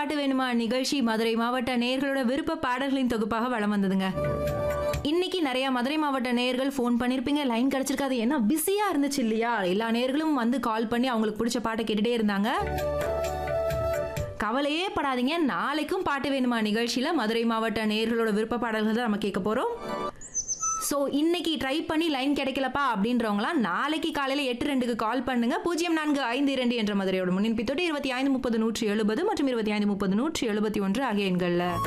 பாட்டு வேணுமா நிகழ்ச்சி மதுரை மாவட்ட நேயர்களோட விருப்ப பாடல்களின் தொகுப்பாக வலம் வந்ததுங்க இன்னைக்கு நிறைய மதுரை மாவட்ட நேயர்கள் ஃபோன் பண்ணிருப்பீங்க லைன் கிடைச்சிருக்காது ஏன்னா பிஸியா இருந்துச்சு இல்லையா எல்லா நேயர்களும் வந்து கால் பண்ணி அவங்களுக்கு பிடிச்ச பாட்டை கேட்டுட்டே இருந்தாங்க கவலையே படாதீங்க நாளைக்கும் பாட்டு வேணுமா நிகழ்ச்சியில மதுரை மாவட்ட நேயர்களோட விருப்ப பாடல்கள் தான் நம்ம கேட்க போறோம் ஸோ இன்னைக்கு ட்ரை பண்ணி லைன் கிடைக்கலப்பா அப்படின்றவங்களாம் நாளைக்கு காலையில் எட்டு ரெண்டுக்கு கால் பண்ணுங்க பூஜ்ஜியம் நான்கு ஐந்து இரண்டு என்ற மதுரையோட முன்னிப்பித்தோடு இருபத்தி ஐந்து முப்பது நூற்றி எழுபது மற்றும் இருபத்தி ஐந்து முப்பது நூற்றி எழுபத்தி ஒன்று ஆகிய எண்களில்